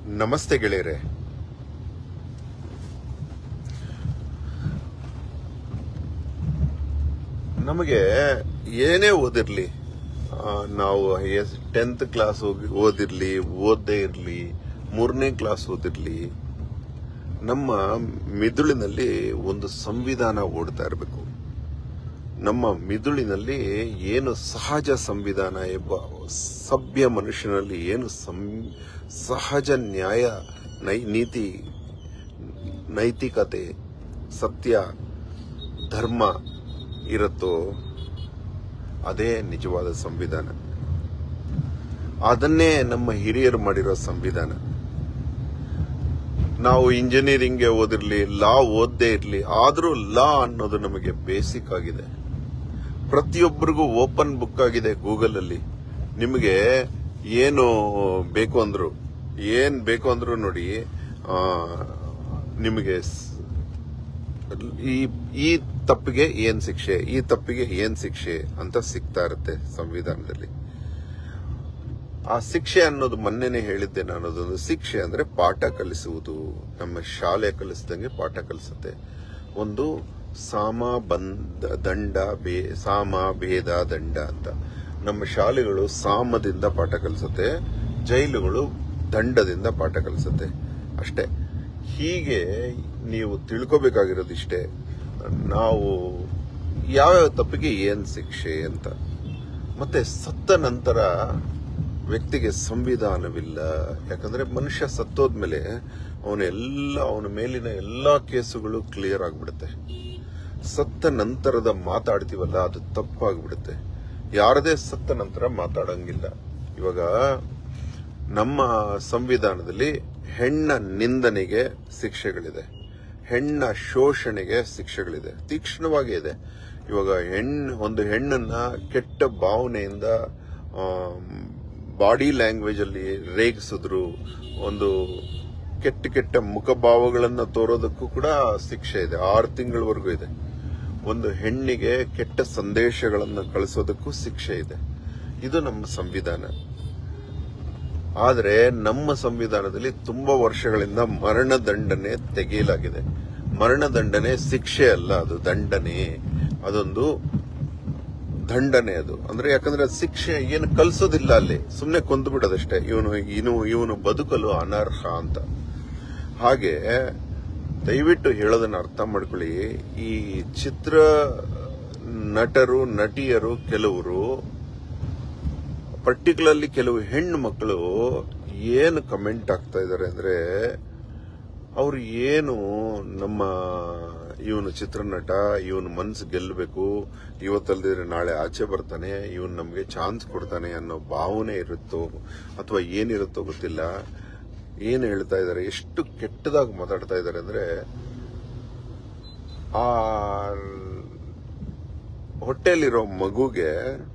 ನಮಸ್ತೆ ಗೆಳೆಯರೆ ನಮಗೆ ಏನೇ ಓದಿರ್ಲಿ ಆ, ನಾವು ಟೆಂತ್ ಕ್ಲಾಸ್ ಓದಿರ್ಲಿ ಓದದೇ ಇರ್ಲಿ ಮೂರನೇ ಕ್ಲಾಸ್ ಓದಿರ್ಲಿ ನಮ್ಮ ಮಿದುಳಿನಲ್ಲಿ ಒಂದು ಸಂವಿಧಾನ ಓಡ್ತಾ ಇರಬೇಕು ನಮ್ಮ ಮಿದುಳಿನಲ್ಲಿ ಏನು ಸಹಜ ಸಂವಿಧಾನ ಎಂಬ ಸಭ್ಯ ಮನುಷ್ಯನಲ್ಲಿ ಏನು ಸಂ- ಸಹಜ ನ್ಯಾಯ ನೈ ನೀತಿ ನೈತಿಕತೆ ಸತ್ಯ ಧರ್ಮ ಇರುತ್ತೋ ಅದೇ ನಿಜವಾದ ಸಂವಿಧಾನ ಅದನ್ನೇ ನಮ್ಮ ಹಿರಿಯರು ಮಾಡಿರೋ ಸಂವಿಧಾನ ನಾವು ಇಂಜಿನಿಯರಿಂಗ್ಗೆ ಓದಿರ್ಲಿ ಲಾ ಓದದೇ ಇರ್ಲಿ ಆದ್ರೂ ಲಾ ಅನ್ನೋದು ನಮಗೆ ಬೇಸಿಕ್ ಆಗಿದೆ ಪ್ರತಿಯೊಬ್ಬರಿಗೂ ಓಪನ್ ಬುಕ್ ಆಗಿದೆ ಗೂಗಲ್ ಅಲ್ಲಿ ನಿಮಗೆ ಏನು ಬೇಕು ಅಂದ್ರು ಏನ್ ಬೇಕು ಅಂದ್ರು ನೋಡಿ ಆ, ನಿಮಗೆ ಸ್- ಈ ಈ ತಪ್ಪಿಗೆ ಏನ್ ಶಿಕ್ಷೆ ಈ ತಪ್ಪಿಗೆ ಏನ್ ಶಿಕ್ಷೆ ಅಂತ ಸಿಗ್ತಾ ಇರುತ್ತೆ ಸಂವಿಧಾನದಲ್ಲಿ ಆ ಶಿಕ್ಷೆ ಅನ್ನೋದು ಮೊನ್ನೆನೆ ಹೇಳಿದ್ದೆ ನಾನು ಅದೊಂದು ಶಿಕ್ಷೆ ಅಂದ್ರೆ ಪಾಠ ಕಲಿಸುವುದು ನಮ್ಮ ಶಾಲೆ ಕಲಿಸಿದಂಗೆ ಪಾಠ ಕಲಿಸುತ್ತೆ ಒಂದು ಸಾಮ ಬಂದ ದಂಡ ಬೇ ಸಾಮ ಭೇದ ದಂಡ ಅಂತ ನಮ್ಮ ಶಾಲೆಗಳು ಸಾಮದಿಂದ ಪಾಠ ಕಲಿಸುತ್ತೆ ಜೈಲುಗಳು ದಂಡದಿಂದ ಪಾಠ ಕಲಿಸುತ್ತೆ ಅಷ್ಟೇ ಹೀಗೆ ನೀವು ತಿಳ್ಕೋಬೇಕಾಗಿರೋದು ಇಷ್ಟೇ ನಾವು ಯಾವ್ಯಾವ ತಪ್ಪಿಗೆ ಏನ್ ಶಿಕ್ಷೆ ಅಂತ ಮತ್ತೆ ಸತ್ತ ನಂತರ ವ್ಯಕ್ತಿಗೆ ಸಂವಿಧಾನವಿಲ್ಲ ಯಾಕಂದ್ರೆ ಮನುಷ್ಯ ಸತ್ತೋದ್ಮೇಲೆ ಅವನ ಎಲ್ಲ ಅವನ ಮೇಲಿನ ಎಲ್ಲಾ ಕೇಸುಗಳು ಕ್ಲಿಯರ್ ಆಗ್ಬಿಡುತ್ತೆ ಸತ್ತ ನಂತರದ ಮಾತಾಡ್ತೀವಲ್ಲ ಅದು ತಪ್ಪಾಗ್ಬಿಡುತ್ತೆ ಯಾರದೇ ಸತ್ತ ನಂತರ ಮಾತಾಡಂಗಿಲ್ಲ ಇವಾಗ ನಮ್ಮ ಸಂವಿಧಾನದಲ್ಲಿ ಹೆಣ್ಣ ನಿಂದನೆಗೆ ಶಿಕ್ಷೆಗಳಿದೆ ಹೆಣ್ಣ ಶೋಷಣೆಗೆ ಶಿಕ್ಷೆಗಳಿದೆ ತೀಕ್ಷ್ಣವಾಗಿ ಇದೆ ಇವಾಗ ಹೆಣ್ಣು ಒಂದು ಹೆಣ್ಣನ್ನ ಕೆಟ್ಟ ಭಾವನೆಯಿಂದ ಬಾಡಿ ಲ್ಯಾಂಗ್ವೇಜ್ ಅಲ್ಲಿ ರೇಗಿಸಿದ್ರು ಒಂದು ಕೆಟ್ಟ ಕೆಟ್ಟ ಮುಖಭಾವಗಳನ್ನ ತೋರೋದಕ್ಕೂ ಕೂಡ ಶಿಕ್ಷೆ ಇದೆ ಆರು ತಿಂಗಳವರೆಗೂ ಇದೆ ಒಂದು ಹೆಣ್ಣಿಗೆ ಕೆಟ್ಟ ಸಂದೇಶಗಳನ್ನು ಕಳಿಸೋದಕ್ಕೂ ಶಿಕ್ಷೆ ಇದೆ ಇದು ನಮ್ಮ ಸಂವಿಧಾನ ಆದರೆ ನಮ್ಮ ಸಂವಿಧಾನದಲ್ಲಿ ತುಂಬಾ ವರ್ಷಗಳಿಂದ ಮರಣ ದಂಡನೆ ತೆಗೆಯಲಾಗಿದೆ ಮರಣ ದಂಡನೆ ಶಿಕ್ಷೆ ಅಲ್ಲ ಅದು ದಂಡನೆ ಅದೊಂದು ದಂಡನೆ ಅದು ಅಂದ್ರೆ ಯಾಕಂದ್ರೆ ಅದು ಶಿಕ್ಷೆ ಏನು ಕಲ್ಸೋದಿಲ್ಲ ಅಲ್ಲಿ ಸುಮ್ಮನೆ ಕೊಂದು ಬಿಡೋದಷ್ಟೇ ಇವನು ಇನ್ನು ಇವನು ಬದುಕಲು ಅನರ್ಹ ಅಂತ ಹಾಗೆ ದಯವಿಟ್ಟು ಹೇಳೋದನ್ನ ಅರ್ಥ ಮಾಡ್ಕೊಳ್ಳಿ ಈ ಚಿತ್ರ ನಟರು ನಟಿಯರು ಕೆಲವರು ಪರ್ಟಿಕ್ಯುಲರ್ಲಿ ಕೆಲವು ಹೆಣ್ಣು ಮಕ್ಕಳು ಏನು ಕಮೆಂಟ್ ಆಗ್ತಾ ಇದ್ದಾರೆ ಅಂದ್ರೆ ಅವ್ರು ಏನು ನಮ್ಮ ಇವನು ಚಿತ್ರನಟ ಇವನು ಮನ್ಸು ಗೆಲ್ಲಬೇಕು ಇವತ್ತಲ್ದಿದ್ರೆ ನಾಳೆ ಆಚೆ ಬರ್ತಾನೆ ಇವನು ನಮಗೆ ಚಾನ್ಸ್ ಕೊಡ್ತಾನೆ ಅನ್ನೋ ಭಾವನೆ ಇರುತ್ತೋ ಅಥವಾ ಏನಿರುತ್ತೋ ಗೊತ್ತಿಲ್ಲ ಏನು ಹೇಳ್ತಾ ಇದ್ದಾರೆ ಎಷ್ಟು ಕೆಟ್ಟದಾಗಿ ಮಾತಾಡ್ತಾ ಇದ್ದಾರೆ ಅಂದ್ರೆ ಆ ಹೊಟ್ಟೆಲಿರೋ ಮಗುಗೆ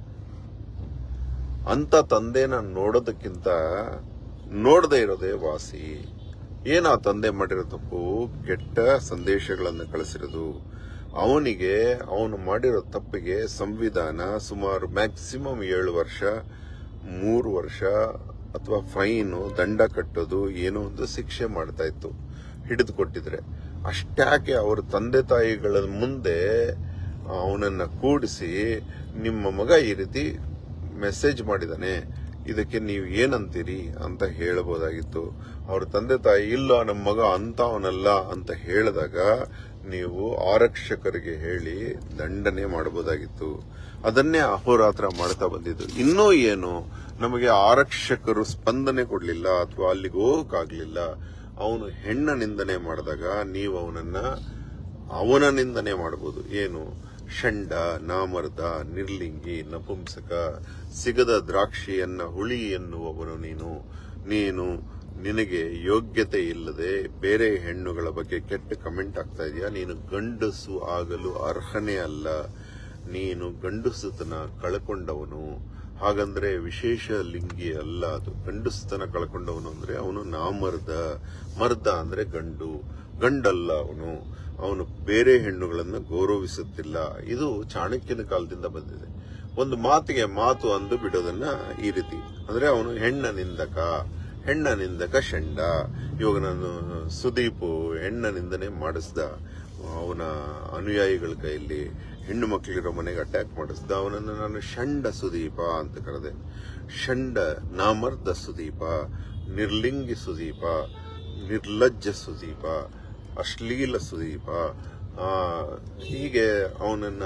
ಅಂತ ತಂದೆನ ನೋಡೋದಕ್ಕಿಂತ ನೋಡದೆ ಇರೋದೇ ವಾಸಿ ಏನ ಆ ತಂದೆ ಮಾಡಿರೋ ತಪ್ಪು ಕೆಟ್ಟ ಸಂದೇಶಗಳನ್ನು ಕಳಿಸಿರೋದು ಅವನಿಗೆ ಅವನು ಮಾಡಿರೋ ತಪ್ಪಿಗೆ ಸಂವಿಧಾನ ಸುಮಾರು ಮ್ಯಾಕ್ಸಿಮಮ್ ಏಳು ವರ್ಷ ಮೂರು ವರ್ಷ ಅಥವಾ ಫೈನು ದಂಡ ಕಟ್ಟೋದು ಏನೋ ಒಂದು ಶಿಕ್ಷೆ ಮಾಡ್ತಾ ಇತ್ತು ಹಿಡಿದು ಕೊಟ್ಟಿದ್ರೆ ಅಷ್ಟ್ಯಾಕೆ ಅವ್ರ ತಂದೆ ತಾಯಿಗಳ ಮುಂದೆ ಅವನನ್ನ ಕೂಡಿಸಿ ನಿಮ್ಮ ಮಗ ಈ ರೀತಿ ಮೆಸೇಜ್ ಮಾಡಿದಾನೆ ಇದಕ್ಕೆ ನೀವು ಏನಂತೀರಿ ಅಂತ ಹೇಳಬಹುದಾಗಿತ್ತು ಅವ್ರ ತಂದೆ ತಾಯಿ ಇಲ್ಲ ನಮ್ಮ ಮಗ ಅಂತವನಲ್ಲ ಅಂತ ಹೇಳಿದಾಗ ನೀವು ಆರಕ್ಷಕರಿಗೆ ಹೇಳಿ ದಂಡನೆ ಮಾಡಬಹುದಾಗಿತ್ತು ಅದನ್ನೇ ಅಹೋರಾತ್ರ ಮಾಡ್ತಾ ಬಂದಿದ್ದು ಇನ್ನೂ ಏನು ನಮಗೆ ಆರಕ್ಷಕರು ಸ್ಪಂದನೆ ಕೊಡ್ಲಿಲ್ಲ ಅಥವಾ ಅಲ್ಲಿಗೆ ಹೋಗಕ್ಕಾಗ್ಲಿಲ್ಲ ಅವನು ಹೆಣ್ಣ ನಿಂದನೆ ಮಾಡಿದಾಗ ನೀವು ಅವನನ್ನ ಅವನ ನಿಂದನೆ ಮಾಡಬಹುದು ಏನು ಷಂಡ ನಾಮರ್ದ ನಿರ್ಲಿಂಗಿ ನಪುಂಸಕ ಸಿಗದ ದ್ರಾಕ್ಷಿಯನ್ನ ಹುಳಿ ಎನ್ನುವವನು ನೀನು ನೀನು ನಿನಗೆ ಯೋಗ್ಯತೆ ಇಲ್ಲದೆ ಬೇರೆ ಹೆಣ್ಣುಗಳ ಬಗ್ಗೆ ಕೆಟ್ಟ ಕಮೆಂಟ್ ಆಗ್ತಾ ಇದೆಯಾ ನೀನು ಗಂಡಸು ಆಗಲು ಅರ್ಹನೇ ಅಲ್ಲ ನೀನು ಗಂಡಸುತನ ಕಳ್ಕೊಂಡವನು ಹಾಗಂದ್ರೆ ವಿಶೇಷ ಲಿಂಗಿ ಅಲ್ಲ ಅದು ಗಂಡಸುತನ ಕಳ್ಕೊಂಡವನು ಅಂದ್ರೆ ಅವನು ನಾಮರ್ದ ಮರ್ದ ಅಂದ್ರೆ ಗಂಡು ಗಂಡಲ್ಲ ಅವನು ಅವನು ಬೇರೆ ಹೆಣ್ಣುಗಳನ್ನು ಗೌರವಿಸುತ್ತಿಲ್ಲ ಇದು ಚಾಣಕ್ಯನ ಕಾಲದಿಂದ ಬಂದಿದೆ ಒಂದು ಮಾತಿಗೆ ಮಾತು ಅಂದು ಬಿಡೋದನ್ನ ಈ ರೀತಿ ಅಂದ್ರೆ ಅವನು ಹೆಣ್ಣ ನಿಂದಕ ಹೆಣ್ಣ ನಿಂದಕ ಷಂಡ ಇವಾಗ ನಾನು ಸುದೀಪ್ ಹೆಣ್ಣ ನಿಂದನೆ ಮಾಡಿಸ್ದ ಅವನ ಅನುಯಾಯಿಗಳ ಕೈಯಲ್ಲಿ ಹೆಣ್ಣು ಮಕ್ಕಳಿರೋ ಮನೆಗೆ ಅಟ್ಯಾಕ್ ಮಾಡಿಸ್ದ ಅವನನ್ನು ನಾನು ಷಂಡ ಸುದೀಪ ಅಂತ ಕರೆದೆ ಷಂಡ ನಾಮರ್ದ ಸುದೀಪ ನಿರ್ಲಿಂಗಿ ಸುದೀಪ ನಿರ್ಲಜ್ಜ ಸುದೀಪ ಅಶ್ಲೀಲ ಸುದೀಪ ಆ, ಹೀಗೆ ಅವನನ್ನ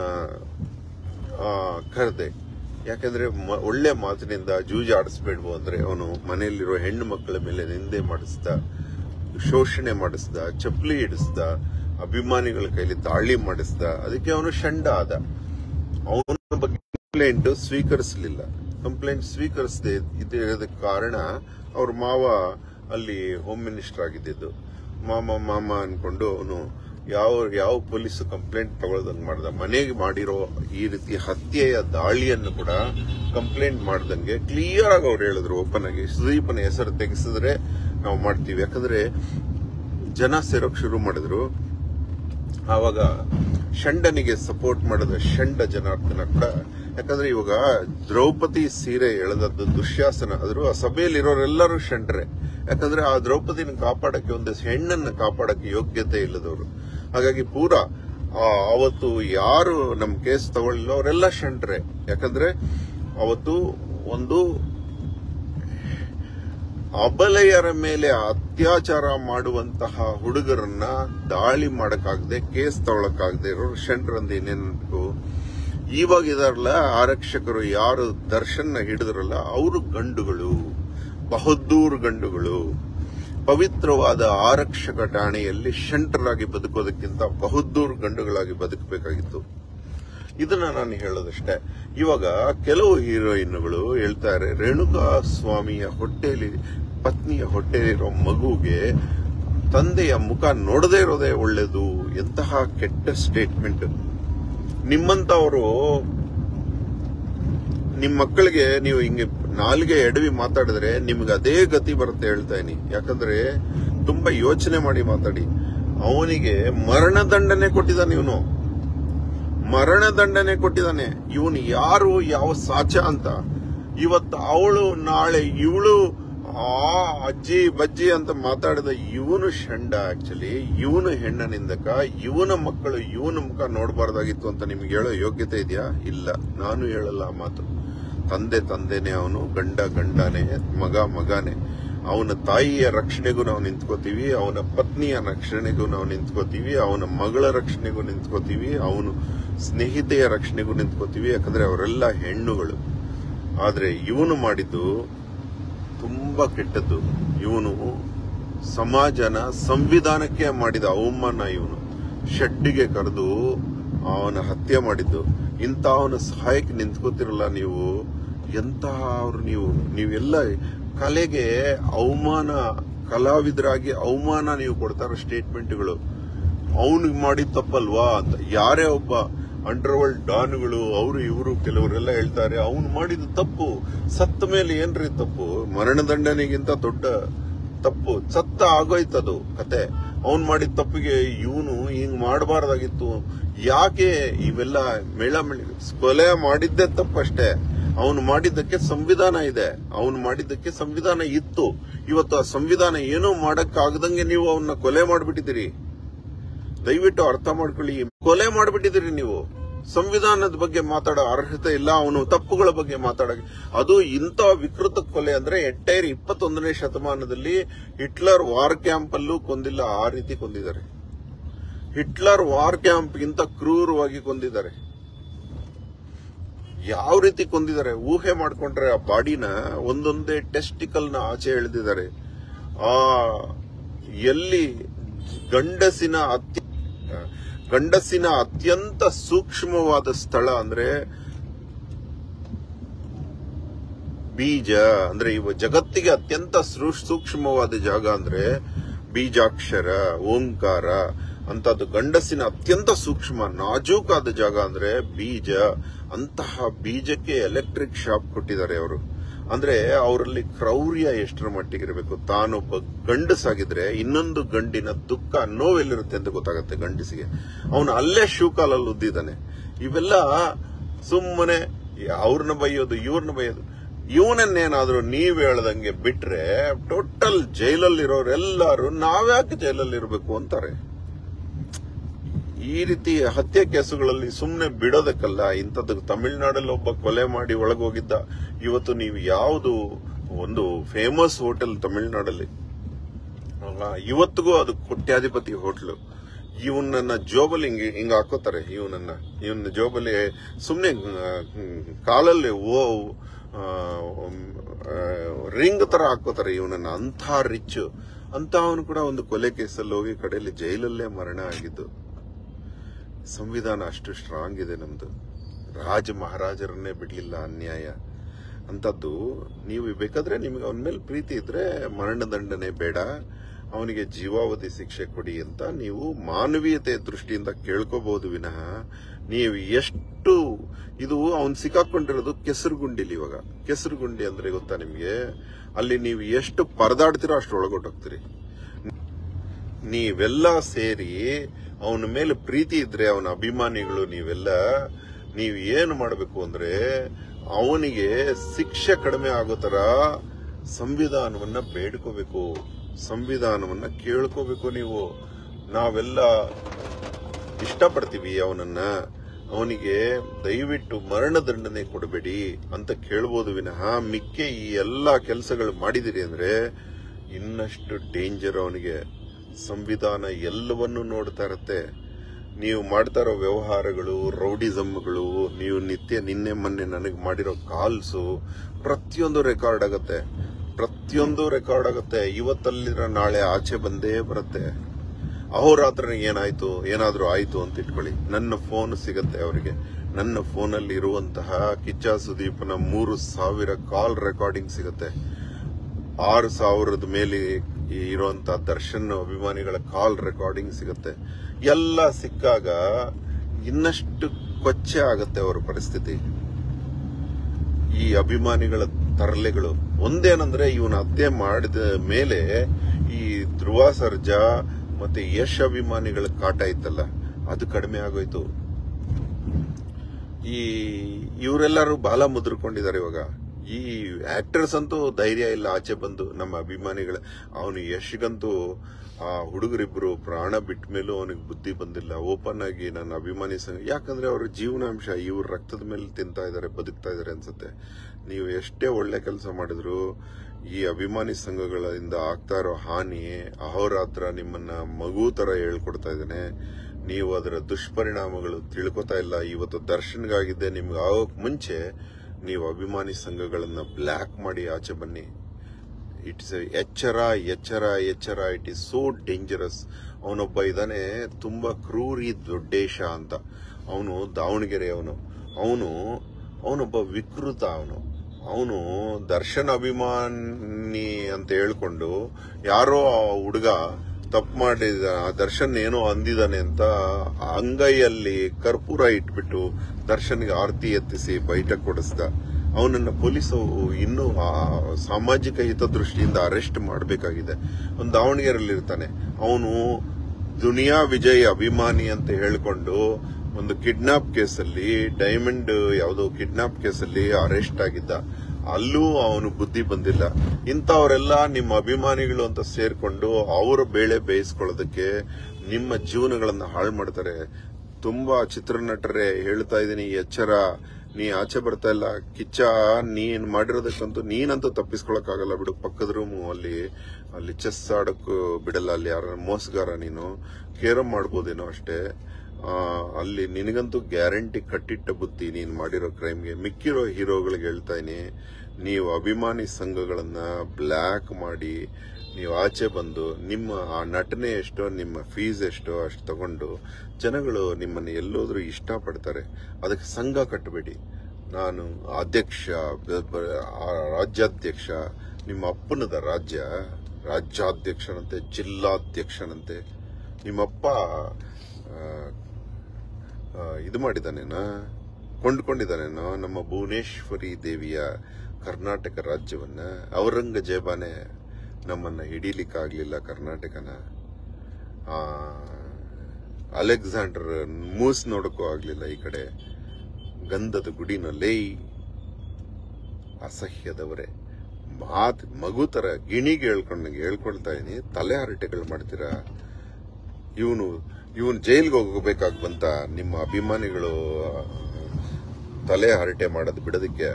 ಕರೆದೆ ಯಾಕಂದ್ರೆ ಮ- ಒಳ್ಳೆ ಮಾತಿನಿಂದ ಜೂಜಾಡಿಸ್ಬೇಡ್ವು ಅಂದ್ರೆ ಅವನು ಮನೆಯಲ್ಲಿರೋ ಹೆಣ್ಣು ಮಕ್ಕಳ ಮೇಲೆ ನಿಂದೆ ಮಾಡಿಸ್ದ ಶೋಷಣೆ ಮಾಡಿಸ್ದ ಚಪ್ಪಲಿ ಇಡಿಸ್ದ ಅಭಿಮಾನಿಗಳ ಕೈಲಿ ದಾಳಿ ಮಾಡಿಸ್ದ ಅದಕ್ಕೆ ಅವನು ಷಂಡ ಆದ ಅವನ ಬಗ್ಗೆ ಕಂಪ್ಲೇಂಟ್ ಸ್ವೀಕರಿಸಲಿಲ್ಲ ಕಂಪ್ಲೇಂಟ್ ಸ್ವೀಕರಿಸದೆ ಇರೋದಕ್ಕೆ ಕಾರಣ ಅವ್ರ ಮಾವ ಅಲ್ಲಿ ಹೋಮ್ ಮಿನಿಸ್ಟರ್ ಆಗಿದ್ದು ಮಾಮ ಮಾಮ ಅನ್ಕೊಂಡು ಅವನು ಯಾವ ಯಾವ ಪೊಲೀಸ್ ಕಂಪ್ಲೇಂಟ್ ತಗೊಳ್ದಂಗ್ ಮಾಡ್ದ ಮನೆಗೆ ಮಾಡಿರೋ ಈ ರೀತಿ ಹತ್ಯೆಯ ದಾಳಿಯನ್ನು ಕೂಡ ಕಂಪ್ಲೇಂಟ್ ಮಾಡ್ದಂಗೆ ಕ್ಲಿಯರ್ ಆಗಿ ಅವ್ರು ಹೇಳಿದ್ರು ಓಪನ್ ಆಗಿ ಸುದೀಪನ ಹೆಸರು ತೆಗೆಸಿದ್ರೆ ನಾವು ಮಾಡ್ತೀವಿ ಯಾಕಂದ್ರೆ ಜನ ಸೇರೋಕ್ ಶುರು ಮಾಡಿದ್ರು ಆವಾಗ ಷಂಡನಿಗೆ ಸಪೋರ್ಟ್ ಮಾಡಿದ ಷಂಡ ಜನಾರ್ದನ ಕೂಡ ಯಾಕಂದ್ರೆ ಇವಾಗ ದ್ರೌಪದಿ ಸೀರೆ ಎಳೆದದ್ದು ದುಶ್ಯಾಸನ ಆದ್ರೂ ಆ ಸಭೆಯಲ್ಲಿರೋರೆಲ್ಲರೂ ಷಂಡ್ರೆ ಯಾಕಂದ್ರೆ ಆ ದ್ರೌಪದಿನ ಕಾಪಾಡಕ್ಕೆ ಒಂದು ಹೆಣ್ಣನ್ನ ಕಾಪಾಡಕ್ಕೆ ಯೋಗ್ಯತೆ ಇಲ್ಲದವರು ಹಾಗಾಗಿ ಪೂರಾ ಆ, ಅವತ್ತು ಯಾರು ನಮ್ ಕೇಸ್ ತಗೊಳ್ಳಿಲ್ಲ ಅವರೆಲ್ಲ ಷಂಡ್ರೆ ಯಾಕಂದ್ರೆ ಅವತ್ತು ಒಂದು ಅಬಲೆಯರ ಮೇಲೆ ಅತ್ಯಾಚಾರ ಮಾಡುವಂತಹ ಹುಡುಗರನ್ನ ದಾಳಿ ಮಾಡಕ್ಕಾಗದೆ ಕೇಸ್ ತಗೊಳಕ್ಕಾಗದೆ ಇರೋರು ಶಂಡ್ರಂದ್ ಏನೇನು ಇವಾಗ ಇದಾರಲ್ಲ ಆರಕ್ಷಕರು ಯಾರು ದರ್ಶನ ಹಿಡಿದ್ರಲ್ಲ ಅವರು ಗಂಡುಗಳು ಬಹದ್ದೂರ್ ಗಂಡುಗಳು ಪವಿತ್ರವಾದ ಆರಕ್ಷಕ ಠಾಣೆಯಲ್ಲಿ ಶಂಟರಾಗಿ ಬದುಕೋದಕ್ಕಿಂತ ಬಹದ್ದೂರ್ ಗಂಡುಗಳಾಗಿ ಬದುಕಬೇಕಾಗಿತ್ತು ಇದನ್ನ ನಾನು ಹೇಳೋದಷ್ಟೇ ಇವಾಗ ಕೆಲವು ಹೀರೋಯಿನ್ಗಳು ಹೇಳ್ತಾರೆ ರೇಣುಕಾ ಸ್ವಾಮಿಯ ಹೊಟ್ಟೆಯಲ್ಲಿ ಪತ್ನಿಯ ಹೊಟ್ಟೆಯಲ್ಲಿರೋ ಮಗುಗೆ ತಂದೆಯ ಮುಖ ನೋಡದೇ ಇರೋದೇ ಒಳ್ಳೇದು ಎಂತಹ ಕೆಟ್ಟ ಸ್ಟೇಟ್ಮೆಂಟ್ ನಿಮ್ಮಂತವರು ನಿಮ್ ಮಕ್ಕಳಿಗೆ ನೀವು ಹಿಂಗೆ ನಾಲ್ಗೆ ಎಡವಿ ಮಾತಾಡಿದ್ರೆ ನಿಮ್ಗೆ ಅದೇ ಗತಿ ಬರುತ್ತೆ ಹೇಳ್ತಾ ಇದೀನಿ ಯಾಕಂದ್ರೆ ತುಂಬಾ ಯೋಚನೆ ಮಾಡಿ ಮಾತಾಡಿ ಅವನಿಗೆ ಮರಣದಂಡನೆ ಕೊಟ್ಟಿದ್ದಾನೆ ಇವನು ಮರಣದಂಡನೆ ಕೊಟ್ಟಿದ್ದಾನೆ ಇವನು ಯಾರು ಯಾವ ಸಾಚ ಅಂತ ಇವತ್ತು ಅವಳು ನಾಳೆ ಇವಳು ಆ ಅಜ್ಜಿ ಬಜ್ಜಿ ಅಂತ ಮಾತಾಡಿದ ಇವನು ಷಂಡ ಆಕ್ಚುಲಿ ಇವನು ಹೆಣ್ಣನಿಂದಕ ಇವನ ಮಕ್ಕಳು ಇವನ ಮುಖ ನೋಡಬಾರ್ದಾಗಿತ್ತು ಅಂತ ನಿಮ್ಗೆ ಹೇಳೋ ಯೋಗ್ಯತೆ ಇದೆಯಾ ಇಲ್ಲ ನಾನು ಹೇಳಲ್ಲ ಆ ಮಾತು ತಂದೆ ತಂದೆನೆ ಅವನು ಗಂಡ ಗಂಡನೇ ಮಗ ಮಗನೇ ಅವನ ತಾಯಿಯ ರಕ್ಷಣೆಗೂ ನಾವು ನಿಂತ್ಕೋತೀವಿ ಅವನ ಪತ್ನಿಯ ರಕ್ಷಣೆಗೂ ನಾವು ನಿಂತ್ಕೋತೀವಿ ಅವನ ಮಗಳ ರಕ್ಷಣೆಗೂ ನಿಂತ್ಕೋತೀವಿ ಅವನು ಸ್ನೇಹಿತೆಯ ರಕ್ಷಣೆಗೂ ನಿಂತ್ಕೋತೀವಿ ಯಾಕಂದ್ರೆ ಅವರೆಲ್ಲ ಹೆಣ್ಣುಗಳು ಆದ್ರೆ ಇವನು ಮಾಡಿದ್ದು ತುಂಬಾ ಕೆಟ್ಟದ್ದು ಇವನು ಸಮಾಜನ ಸಂವಿಧಾನಕ್ಕೆ ಮಾಡಿದ ಅವಮಾನ ಇವನು ಶೆಡ್ಡಿಗೆ ಕರೆದು ಅವನ ಹತ್ಯೆ ಮಾಡಿದ್ದು ಇಂಥ ಅವನ ಸಹಾಯಕ್ಕೆ ನಿಂತ್ಕೋತಿರಲ್ಲ ನೀವು ಎಂತಹ ಅವ್ರು ನೀವು ನೀವೆಲ್ಲ ಕಲೆಗೆ ಅವಮಾನ ಕಲಾವಿದರಾಗಿ ಅವಮಾನ ನೀವು ಕೊಡ್ತಾರ ಸ್ಟೇಟ್ಮೆಂಟ್ಗಳು ಅವನಿಗೆ ಮಾಡಿದ ತಪ್ಪಲ್ವಾ ಅಂತ ಯಾರೇ ಒಬ್ಬ ಅಂಡರ್ವರ್ಲ್ಡ್ ಡಾನ್ಗಳು ಅವರು ಇವರು ಕೆಲವರೆಲ್ಲ ಹೇಳ್ತಾರೆ ಅವನು ಮಾಡಿದ ತಪ್ಪು ಸತ್ತ ಮೇಲೆ ಏನ್ರಿ ತಪ್ಪು ಮರಣದಂಡನೆಗಿಂತ ದೊಡ್ಡ ತಪ್ಪು ಸತ್ತ ಆಗೋಯ್ತದು ಕತೆ ಅವನ್ ಮಾಡಿದ ತಪ್ಪಿಗೆ ಇವನು ಹಿಂಗ್ ಮಾಡಬಾರ್ದಾಗಿತ್ತು ಯಾಕೆ ಇವೆಲ್ಲ ಮೇಳ ಕೊಲೆ ಮಾಡಿದ್ದೇ ತಪ್ಪಷ್ಟೇ ಅವನು ಮಾಡಿದ್ದಕ್ಕೆ ಸಂವಿಧಾನ ಇದೆ ಅವನು ಮಾಡಿದ್ದಕ್ಕೆ ಸಂವಿಧಾನ ಇತ್ತು ಇವತ್ತು ಆ ಸಂವಿಧಾನ ಏನೂ ಮಾಡಕ್ಕಾಗದಂಗೆ ನೀವು ಅವನ್ನ ಕೊಲೆ ಮಾಡಿಬಿಟ್ಟಿದ್ದೀರಿ ದಯವಿಟ್ಟು ಅರ್ಥ ಮಾಡ್ಕೊಳ್ಳಿ ಕೊಲೆ ಮಾಡಿಬಿಟ್ಟಿದ್ದೀರಿ ನೀವು ಸಂವಿಧಾನದ ಬಗ್ಗೆ ಮಾತಾಡೋ ಅರ್ಹತೆ ಇಲ್ಲ ಅವನು ತಪ್ಪುಗಳ ಬಗ್ಗೆ ಮಾತಾಡ ಅದು ಇಂಥ ವಿಕೃತ ಕೊಲೆ ಅಂದ್ರೆ ಎಂಟೈರ್ ಇಪ್ಪತ್ತೊಂದನೇ ಶತಮಾನದಲ್ಲಿ ಹಿಟ್ಲರ್ ವಾರ್ ಕ್ಯಾಂಪ್ ಅಲ್ಲೂ ಕೊಂದಿಲ್ಲ ಆ ರೀತಿ ಕೊಂದಿದ್ದಾರೆ ಹಿಟ್ಲರ್ ವಾರ್ ಕ್ಯಾಂಪ್ ಗಿಂತ ಕ್ರೂರವಾಗಿ ಕೊಂದಿದ್ದಾರೆ ಯಾವ ರೀತಿ ಕೊಂದಿದ್ದಾರೆ ಊಹೆ ಮಾಡ್ಕೊಂಡ್ರೆ ಆ ಬಾಡಿನ ಒಂದೊಂದೇ ಟೆಸ್ಟಿಕಲ್ ನ ಆಚೆ ಎಳೆದಿದ್ದಾರೆ ಆ ಎಲ್ಲಿ ಗಂಡಸಿನ ಅತ್ಯ ಗಂಡಸಿನ ಅತ್ಯಂತ ಸೂಕ್ಷ್ಮವಾದ ಸ್ಥಳ ಅಂದ್ರೆ ಬೀಜ ಅಂದ್ರೆ ಇವ ಜಗತ್ತಿಗೆ ಅತ್ಯಂತ ಸೃ- ಸೂಕ್ಷ್ಮವಾದ ಜಾಗ ಅಂದ್ರೆ ಬೀಜಾಕ್ಷರ ಓಂಕಾರ ಅಂತದ್ದು ಗಂಡಸಿನ ಅತ್ಯಂತ ಸೂಕ್ಷ್ಮ ನಾಜೂಕಾದ ಜಾಗ ಅಂದ್ರೆ ಬೀಜ ಅಂತಹ ಬೀಜಕ್ಕೆ ಎಲೆಕ್ಟ್ರಿಕ್ ಶಾಕ್ ಕೊಟ್ಟಿದ್ದಾರೆ ಅವರು ಅಂದ್ರೆ ಅವರಲ್ಲಿ ಕ್ರೌರ್ಯ ಎಷ್ಟರ ಮಟ್ಟಿಗೆ ಇರಬೇಕು ತಾನೊಬ್ಬ ಗಂಡಸಾಗಿದ್ರೆ ಇನ್ನೊಂದು ಗಂಡಿನ ದುಃಖ ನೋವೆಲ್ಲಿರುತ್ತೆ ಅಂತ ಗೊತ್ತಾಗತ್ತೆ ಗಂಡಸಿಗೆ ಅವನು ಅಲ್ಲೇ ಶೂಕಾಲಲ್ಲಿ ಉದ್ದಿದ್ದಾನೆ ಇವೆಲ್ಲ ಸುಮ್ಮನೆ ಅವ್ರನ್ನ ಬೈಯೋದು ಇವ್ರನ್ನ ಬೈಯೋದು ಇವನನ್ನೇನಾದ್ರೂ ನೀವ್ ಹೇಳ್ದಂಗೆ ಬಿಟ್ರೆ ಟೋಟಲ್ ಜೈಲಲ್ಲಿರೋರೆಲ್ಲರೂ ನಾವ್ಯಾಕೆ ಜೈಲಲ್ಲಿ ಇರಬೇಕು ಅಂತಾರೆ ಈ ರೀತಿ ಹತ್ಯೆ ಕೇಸುಗಳಲ್ಲಿ ಸುಮ್ಮನೆ ಬಿಡೋದಕ್ಕಲ್ಲ ಇಂಥದ್ದು ತಮಿಳುನಾಡಲ್ಲಿ ಒಬ್ಬ ಕೊಲೆ ಮಾಡಿ ಒಳಗೋಗಿದ್ದ ಇವತ್ತು ನೀವು ಯಾವುದು ಒಂದು ಫೇಮಸ್ ಹೋಟೆಲ್ ತಮಿಳುನಾಡಲ್ಲಿ ಅಲ್ಲ ಇವತ್ತಿಗೂ ಅದು ಕೋಟ್ಯಾಧಿಪತಿ ಹೋಟ್ಲು ಇವನನ್ನ ಜೋಬಲ್ಲಿ ಹಿಂಗೆ ಹಿಂಗ ಹಾಕೋತಾರೆ ಇವನನ್ನ ಇವನ ಜೋಬಲ್ಲಿ ಸುಮ್ಮನೆ ಕಾಲಲ್ಲಿ ಓ ರಿಂಗ್ ತರ ಹಾಕೋತಾರೆ ಇವನನ್ನ ಅಂಥ ರಿಚ್ ಅಂತ ಅವನು ಕೂಡ ಒಂದು ಕೊಲೆ ಕೇಸಲ್ಲಿ ಹೋಗಿ ಕಡೆಯಲ್ಲಿ ಜೈಲಲ್ಲೇ ಮರಣ ಆಗಿದ್ದು ಸಂವಿಧಾನ ಅಷ್ಟು ಸ್ಟ್ರಾಂಗ್ ಇದೆ ನಮ್ದು ರಾಜ ಮಹಾರಾಜರನ್ನೇ ಬಿಡ್ಲಿಲ್ಲ ಅನ್ಯಾಯ ಅಂತದ್ದು ನೀವು ಬೇಕಾದ್ರೆ ನಿಮ್ಗೆ ಅವನ ಮೇಲೆ ಪ್ರೀತಿ ಇದ್ರೆ ಮರಣದಂಡನೆ ಬೇಡ ಅವನಿಗೆ ಜೀವಾವಧಿ ಶಿಕ್ಷೆ ಕೊಡಿ ಅಂತ ನೀವು ಮಾನವೀಯತೆ ದೃಷ್ಟಿಯಿಂದ ಕೇಳ್ಕೋಬಹುದು ವಿನಃ ನೀವು ಎಷ್ಟು ಇದು ಅವನ್ ಸಿಕ್ಕಾಕೊಂಡಿರೋದು ಕೆಸರುಗುಂಡಿಲಿ ಇವಾಗ ಕೆಸರುಗುಂಡಿ ಅಂದ್ರೆ ಗೊತ್ತಾ ನಿಮ್ಗೆ ಅಲ್ಲಿ ನೀವು ಎಷ್ಟು ಪರದಾಡ್ತೀರೋ ಅಷ್ಟು ಒಳಗೊಟ್ಟೋಗ್ತೀರಿ ನೀವೆಲ್ಲ ಸೇರಿ ಅವನ ಮೇಲೆ ಪ್ರೀತಿ ಇದ್ರೆ ಅವನ ಅಭಿಮಾನಿಗಳು ನೀವೆಲ್ಲ ನೀವು ಏನು ಮಾಡಬೇಕು ಅಂದ್ರೆ ಅವನಿಗೆ ಶಿಕ್ಷೆ ಕಡಿಮೆ ಆಗೋ ತರ ಸಂವಿಧಾನವನ್ನ ಬೇಡ್ಕೋಬೇಕು ಸಂವಿಧಾನವನ್ನ ಕೇಳ್ಕೋಬೇಕು ನೀವು ನಾವೆಲ್ಲ ಇಷ್ಟಪಡ್ತೀವಿ ಅವನನ್ನ ಅವನಿಗೆ ದಯವಿಟ್ಟು ಮರಣದಂಡನೆ ಕೊಡಬೇಡಿ ಅಂತ ಕೇಳ್ಬೋದು ವಿನಃ ಮಿಕ್ಕೆ ಈ ಎಲ್ಲಾ ಕೆಲಸಗಳು ಮಾಡಿದಿರಿ ಅಂದ್ರೆ ಇನ್ನಷ್ಟು ಡೇಂಜರ್ ಅವನಿಗೆ ಸಂವಿಧಾನ ಎಲ್ಲವನ್ನೂ ನೋಡ್ತಾ ಇರತ್ತೆ ನೀವು ಮಾಡ್ತಾ ಇರೋ ವ್ಯವಹಾರಗಳು ರೌಡಿಸಮ್ಗಳು ನೀವು ನಿತ್ಯ ನಿನ್ನೆ ಮೊನ್ನೆ ನನಗೆ ಮಾಡಿರೋ ಕಾಲ್ಸು ಪ್ರತಿಯೊಂದು ರೆಕಾರ್ಡ್ ಆಗತ್ತೆ ಪ್ರತಿಯೊಂದು ರೆಕಾರ್ಡ್ ಆಗತ್ತೆ ಇವತ್ತಲ್ಲಿರ ನಾಳೆ ಆಚೆ ಬಂದೇ ಬರುತ್ತೆ ಅಹೋರಾತ್ರ ಏನಾಯ್ತು ಏನಾದ್ರೂ ಆಯ್ತು ಅಂತ ಇಟ್ಕೊಳ್ಳಿ ನನ್ನ ಫೋನ್ ಸಿಗತ್ತೆ ಅವರಿಗೆ ನನ್ನ ಫೋನಲ್ಲಿ ಇರುವಂತಹ ಕಿಚ್ಚ ಸುದೀಪ್ನ ಮೂರು ಸಾವಿರ ಕಾಲ್ ರೆಕಾರ್ಡಿಂಗ್ ಸಿಗತ್ತೆ ಆರು ಸಾವಿರದ ಮೇಲೆ ಇರುವಂತ ದರ್ಶನ್ ಅಭಿಮಾನಿಗಳ ಕಾಲ್ ರೆಕಾರ್ಡಿಂಗ್ ಸಿಗುತ್ತೆ ಎಲ್ಲ ಸಿಕ್ಕಾಗ ಇನ್ನಷ್ಟು ಕೊಚ್ಚೆ ಆಗತ್ತೆ ಅವರ ಪರಿಸ್ಥಿತಿ ಈ ಅಭಿಮಾನಿಗಳ ತರಲೆಗಳು ಒಂದೇನಂದ್ರೆ ಇವನ ಹತ್ಯೆ ಮಾಡಿದ ಮೇಲೆ ಈ ಧ್ರುವ ಸರ್ಜಾ ಮತ್ತೆ ಯಶ್ ಅಭಿಮಾನಿಗಳ ಕಾಟ ಇತ್ತಲ್ಲ ಅದು ಕಡಿಮೆ ಆಗೋಯ್ತು ಈ ಇವರೆಲ್ಲರೂ ಬಾಲ ಮುದ್ರಕೊಂಡಿದ್ದಾರೆ ಇವಾಗ ಈ ಆಕ್ಟರ್ಸ್ ಅಂತೂ ಧೈರ್ಯ ಇಲ್ಲ ಆಚೆ ಬಂದು ನಮ್ಮ ಅಭಿಮಾನಿಗಳ ಅವನು ಯಶ್ಗಂತೂ ಆ ಹುಡುಗರಿಬ್ರು ಪ್ರಾಣ ಬಿಟ್ಟ ಮೇಲೂ ಅವನಿಗೆ ಬುದ್ಧಿ ಬಂದಿಲ್ಲ ಓಪನ್ ಆಗಿ ನನ್ನ ಅಭಿಮಾನಿ ಸಂಘ ಯಾಕಂದ್ರೆ ಅವ್ರ ಜೀವನಾಂಶ ಇವ್ರ ರಕ್ತದ ಮೇಲೆ ತಿಂತಾ ಇದಾರೆ ಬದುಕ್ತಾ ಇದಾರೆ ಅನ್ಸುತ್ತೆ ನೀವು ಎಷ್ಟೇ ಒಳ್ಳೆ ಕೆಲಸ ಮಾಡಿದ್ರು ಈ ಅಭಿಮಾನಿ ಸಂಘಗಳಿಂದ ಆಗ್ತಾ ಇರೋ ಹಾನಿ ಅಹೋರಾತ್ರ ನಿಮ್ಮನ್ನ ಮಗು ತರ ಹೇಳ್ಕೊಡ್ತಾ ಇದ್ದೇನೆ ನೀವು ಅದರ ದುಷ್ಪರಿಣಾಮಗಳು ತಿಳ್ಕೊತಾ ಇಲ್ಲ ಇವತ್ತು ದರ್ಶನ್ಗಾಗಿದ್ದೆ ನಿಮ್ಗೆ ಆಗೋಕ್ ಮುಂಚೆ ನೀವು ಅಭಿಮಾನಿ ಸಂಘಗಳನ್ನ ಬ್ಲ್ಯಾಕ್ ಮಾಡಿ ಆಚೆ ಬನ್ನಿ ಇಟ್ಸ್ ಎಚ್ಚರ ಎಚ್ಚರ ಎಚ್ಚರ ಇಟ್ ಈಸ್ ಸೋ ಡೇಂಜರಸ್ ಅವನೊಬ್ಬ ಇದ್ದಾನೆ ತುಂಬಾ ಕ್ರೂರಿ ದೊಡ್ಡೇಶ ಅಂತ ಅವನು ದಾವಣಗೆರೆ ಅವನು ಅವನು ಅವನೊಬ್ಬ ವಿಕೃತ ಅವನು ಅವನು ದರ್ಶನ್ ಅಭಿಮಾನಿ ಅಂತ ಹೇಳ್ಕೊಂಡು ಯಾರೋ ಆ ಹುಡುಗ ತಪ್ಪು ಮಾಡಿದ ಆ ದರ್ಶನ್ ಏನೋ ಅಂದಿದಾನೆ ಅಂತ ಅಂಗೈಯಲ್ಲಿ ಕರ್ಪೂರ ಇಟ್ಬಿಟ್ಟು ದರ್ಶನ್ಗೆ ಆರತಿ ಎತ್ತಿಸಿ ಬೈಠಕ್ ಕೊಡಿಸ್ದ ಅವನನ್ನ ಪೊಲೀಸು ಇನ್ನೂ ಆ ಸಾಮಾಜಿಕ ಹಿತದೃಷ್ಟಿಯಿಂದ ಅರೆಸ್ಟ್ ಮಾಡಬೇಕಾಗಿದೆ ಒಂದು ದಾವಣಗೆರೆಯಲ್ಲಿ ಇರ್ತಾನೆ ಅವನು ದುನಿಯಾ ವಿಜಯ್ ಅಭಿಮಾನಿ ಅಂತ ಹೇಳ್ಕೊಂಡು ಒಂದು ಕಿಡ್ನಾಪ್ ಕೇಸಲ್ಲಿ ಡೈಮಂಡ್ ಯಾವುದೋ ಕಿಡ್ನಾಪ್ ಕೇಸಲ್ಲಿ ಅರೆಸ್ಟ್ ಆಗಿದ್ದ ಅಲ್ಲೂ ಅವನು ಬುದ್ಧಿ ಬಂದಿಲ್ಲ ಇಂಥವರೆಲ್ಲ ನಿಮ್ಮ ಅಭಿಮಾನಿಗಳು ಅಂತ ಸೇರ್ಕೊಂಡು ಅವರ ಬೇಳೆ ಬೇಯಿಸ್ಕೊಳ್ಳೋದಕ್ಕೆ ನಿಮ್ಮ ಜೀವನಗಳನ್ನ ಹಾಳು ಮಾಡ್ತಾರೆ ತುಂಬಾ ಚಿತ್ರನಟರೇ ಹೇಳ್ತಾ ಇದ್ದೀನಿ ಎಚ್ಚರ ನೀ ಆಚೆ ಬರ್ತಾ ಇಲ್ಲ ಕಿಚ್ಚ ನೀನ್ ಮಾಡಿರೋದಕ್ಕಂತೂ ನೀನಂತೂ ತಪ್ಪಿಸ್ಕೊಳಕ್ಕಾಗಲ್ಲ ಬಿಡು ಪಕ್ಕದ ರೂಮು ಅಲ್ಲಿ ಅಲ್ಲಿ ಚೆಸ್ ಆಡಕ್ಕೂ ಬಿಡಲ್ಲ ಅಲ್ಲಿ ಯಾರ ಮೋಸಗಾರ ನೀನು ಕೇರಂ ಮಾಡ್ಬೋದೇನೋ ಅಷ್ಟೇ ಆ, ಅಲ್ಲಿ ನಿನಗಂತೂ ಗ್ಯಾರಂಟಿ ಕಟ್ಟಿಟ್ಟ ಬುದ್ಧಿ ನೀನ್ ಮಾಡಿರೋ ಕ್ರೈಮ್ಗೆ ಮಿಕ್ಕಿರೋ ಹೀರೋಗಳಿಗೆ ಹೇಳ್ತಾ ಇದೀನಿ ನೀವು ಅಭಿಮಾನಿ ಸಂಘಗಳನ್ನ ಬ್ಲ್ಯಾಕ್ ಮಾಡಿ ನೀವು ಆಚೆ ಬಂದು ನಿಮ್ಮ ಆ ನಟನೆ ಎಷ್ಟೋ ನಿಮ್ಮ ಫೀಸ್ ಎಷ್ಟೋ ಅಷ್ಟು ತಗೊಂಡು ಜನಗಳು ನಿಮ್ಮನ್ನು ಎಲ್ಲೋದ್ರೂ ಇಷ್ಟಪಡ್ತಾರೆ ಅದಕ್ಕೆ ಸಂಘ ಕಟ್ಟಬೇಡಿ ನಾನು ಅಧ್ಯಕ್ಷ ಬ- ಬ- ಆ ರಾಜ್ಯಾಧ್ಯಕ್ಷ ನಿಮ್ಮ ಅಪ್ಪನದ ರಾಜ್ಯ ರಾಜ್ಯಾಧ್ಯಕ್ಷನಂತೆ ಜಿಲ್ಲಾಧ್ಯಕ್ಷನಂತೆ ನಿಮ್ಮಪ್ಪ ಆ, ಆ, ಇದು ಮಾಡಿದಾನೇನ ಕೊಂಡ್ಕೊಂಡಿದ್ದಾನೇನೋ ನಮ್ಮ ಭುವನೇಶ್ವರಿ ದೇವಿಯ ಕರ್ನಾಟಕ ರಾಜ್ಯವನ್ನ ಔರಂಗಜೇಬಾನೆ ನಮ್ಮನ್ನ ಹಿಡೀಲಿಕ್ಕಾಗ್ಲಿಲ್ಲ ಕರ್ನಾಟಕನ ಆ, ಅಲೆಕ್ಸಾಂಡರ್ ಮೂಸ್ ನೋಡಕ್ಕೂ ಆಗ್ಲಿಲ್ಲ ಈ ಕಡೆ ಗಂಧದ ಗುಡಿನಲ್ಲಿ ಅಸಹ್ಯದವರೇ ಮಾತ್ ಮಗು ತರ ಗಿಣಿಗೆ ಹೇಳ್ಕೊಂಡಂಗೆ ಹೇಳ್ಕೊಳ್ತಾ ಇದೀನಿ ತಲೆ ಹರಟೆಗಳು ಮಾಡ್ತೀರಾ ಇವನು ಇವನು ಜೈಲ್ಗೆ ಹೋಗಬೇಕಾಗಿ ಬಂತ ನಿಮ್ಮ ಅಭಿಮಾನಿಗಳು ಆ, ತಲೆ ಹರಟೆ ಮಾಡೋದು ಬಿಡೋದಕ್ಕೆ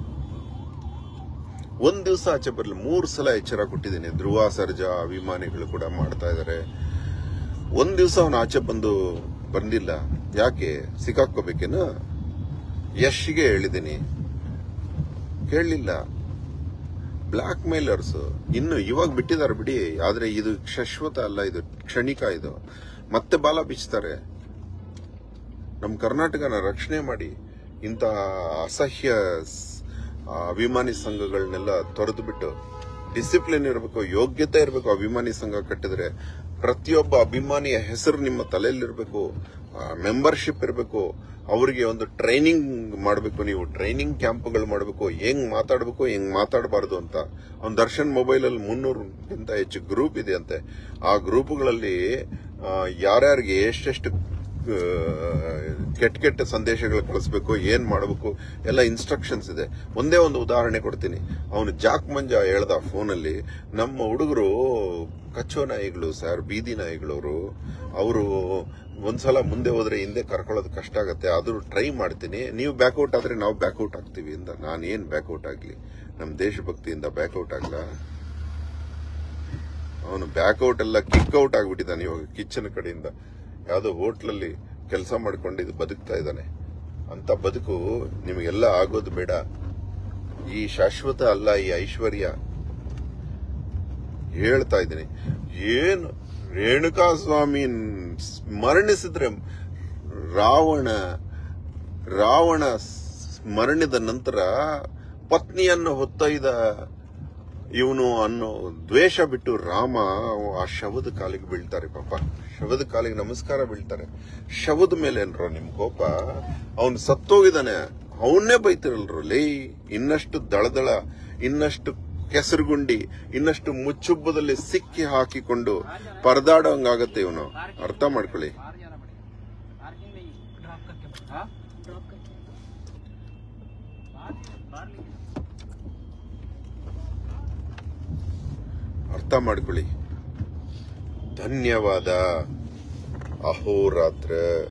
ಒಂದ್ ದಿವಸ ಆಚೆ ಬರಲಿ ಮೂರು ಸಲ ಎಚ್ಚರ ಕೊಟ್ಟಿದ್ದೀನಿ ಧ್ರುವ ಸರ್ಜಾ ಅಭಿಮಾನಿಗಳು ಕೂಡ ಮಾಡ್ತಾ ಇದ್ದಾರೆ ಒಂದ್ ದಿವಸ ಅವನು ಆಚೆ ಬಂದು ಬಂದಿಲ್ಲ ಯಾಕೆ ಸಿಕ್ಕಾಕೋಬೇಕೇನು ಯಶ್ಗೆ ಹೇಳಿದ್ದೀನಿ ಕೇಳಲಿಲ್ಲ ಬ್ಲಾಕ್ ಮೇಲರ್ಸ್ ಇನ್ನು ಇವಾಗ ಬಿಟ್ಟಿದ್ದಾರೆ ಬಿಡಿ ಆದ್ರೆ ಇದು ಶಾಶ್ವತ ಅಲ್ಲ ಇದು ಕ್ಷಣಿಕ ಇದು ಮತ್ತೆ ಬಾಲ ಬಿಚ್ತಾರೆ ನಮ್ಮ ಕರ್ನಾಟಕನ ರಕ್ಷಣೆ ಮಾಡಿ ಇಂಥ ಅಸಹ್ಯ ಸ್- ಆ, ಅಭಿಮಾನಿ ಸಂಘಗಳನ್ನೆಲ್ಲ ತೊರೆದು ಬಿಟ್ಟು ಡಿಸಿಪ್ಲಿನ್ ಇರಬೇಕು ಯೋಗ್ಯತೆ ಇರಬೇಕು ಅಭಿಮಾನಿ ಸಂಘ ಕಟ್ಟಿದ್ರೆ ಪ್ರತಿಯೊಬ್ಬ ಅಭಿಮಾನಿಯ ಹೆಸರು ನಿಮ್ಮ ತಲೆಯಲ್ಲಿರಬೇಕು ಮೆಂಬರ್ಶಿಪ್ ಇರಬೇಕು ಅವರಿಗೆ ಒಂದು ಟ್ರೈನಿಂಗ್ ಮಾಡಬೇಕು ನೀವು ಟ್ರೈನಿಂಗ್ ಕ್ಯಾಂಪ್ಗಳು ಮಾಡಬೇಕು ಹೆಂಗ್ ಮಾತಾಡಬೇಕು ಹೆಂಗ್ ಮಾತಾಡಬಾರ್ದು ಅಂತ ಅವ್ನ ದರ್ಶನ್ ಮೊಬೈಲ್ ಅಲ್ಲಿ ಮುನ್ನೂರಕ್ಕಿಂತ ಹೆಚ್ಚು ಗ್ರೂಪ್ ಇದೆ ಅಂತೆ ಆ ಗ್ರೂಪ್ಗಳಲ್ಲಿ ಯಾರ್ಯಾರಿಗೆ ಎಷ್ಟೆಷ್ಟು ಆ, ಕೆಟ್ಟ ಕೆಟ್ಟ ಸಂದೇಶಗಳು ಕಳಿಸ್ಬೇಕು ಏನ್ ಮಾಡಬೇಕು ಎಲ್ಲ ಇನ್ಸ್ಟ್ರಕ್ಷನ್ಸ್ ಇದೆ ಒಂದೇ ಒಂದು ಉದಾಹರಣೆ ಕೊಡ್ತೀನಿ ಅವನು ಜಾಕ್ ಮಂಜ ಹೇಳ್ದ ಫೋನಲ್ಲಿ ನಮ್ಮ ಹುಡುಗರು ಕಚ್ಚೋ ನಾಯಿಗಳು ಸರ್ ಬೀದಿ ನಾಯಿಗಳವರು ಅವರು ಒಂದ್ಸಲ ಮುಂದೆ ಹೋದ್ರೆ ಹಿಂದೆ ಕರ್ಕೊಳ್ಳೋದು ಕಷ್ಟ ಆಗತ್ತೆ ಆದ್ರೂ ಟ್ರೈ ಮಾಡ್ತೀನಿ ನೀವು ಬ್ಯಾಕ್ಔಟ್ ಆದ್ರೆ ನಾವು ಬ್ಯಾಕ್ಔಟ್ ಆಗ್ತೀವಿ ಅಂತ ನಾನು ಏನ್ ಬ್ಯಾಕ್ಔಟ್ ಆಗ್ಲಿ ನಮ್ಮ ದೇಶಭಕ್ತಿಯಿಂದ ಬ್ಯಾಕ್ಔಟ್ ಆಗ್ಲಾ ಅವನು ಬ್ಯಾಕ್ಔಟ್ ಎಲ್ಲ ಕಿಕ್ ಔಟ್ ಆಗ್ಬಿಟ್ಟಿದ್ದಾನೆ ಇವಾಗ ಕಿಚನ್ ಕಡೆಯಿಂದ ಯಾವ್ದೋ ಹೋಟ್ಲಲ್ಲಿ ಕೆಲಸ ಮಾಡ್ಕೊಂಡು ಬದುಕ್ತಾ ಇದ್ದಾನೆ ಅಂತ ಬದುಕು ನಿಮಗೆಲ್ಲ ಆಗೋದು ಬೇಡ ಈ ಶಾಶ್ವತ ಅಲ್ಲ ಈ ಐಶ್ವರ್ಯ ಹೇಳ್ತಾ ಇದ್ದೀನಿ ಏನು ರೇಣುಕಾ ಸ್ವಾಮಿ ಮರಣಿಸಿದ್ರೆ ರಾವಣ ರಾವಣ ಮರಣಿದ ನಂತರ ಪತ್ನಿಯನ್ನು ಹೊತ್ತೊಯ್ದ ಇವನು ಅನ್ನೋ ದ್ವೇಷ ಬಿಟ್ಟು ರಾಮ ಆ ಶವದ ಕಾಲಿಗೆ ಬೀಳ್ತಾರೆ ಪಾಪ ಶವದ ಕಾಲಿಗೆ ನಮಸ್ಕಾರ ಬೀಳ್ತಾರೆ ಶವದ ಮೇಲೆ ಏನ್ರೋ ನಿಮ್ ಕೋಪ ಅವನು ಸತ್ತೋಗಿದ್ದಾನೆ ಅವನ್ನೇ ಬೈತಿರಲ್ರು ಲೇ ಇನ್ನಷ್ಟು ದಳದಳ ಇನ್ನಷ್ಟು ಕೆಸರುಗುಂಡಿ ಇನ್ನಷ್ಟು ಮುಚ್ಚುಬ್ಬದಲ್ಲಿ ಸಿಕ್ಕಿ ಹಾಕಿಕೊಂಡು ಪರದಾಡೋಂಗಾಗತ್ತೆ ಇವನು ಅರ್ಥ ಮಾಡ್ಕೊಳ್ಳಿ बाहर जाना पड़ेगा पार्किंग नहीं ड्रॉप करके हाँ ड्रॉप करके बाहर बाहर लेके ಅರ್ಥ ಮಾಡ್ಕೊಳ್ಳಿ ಧನ್ಯವಾದ ಅಹೋರಾತ್ರ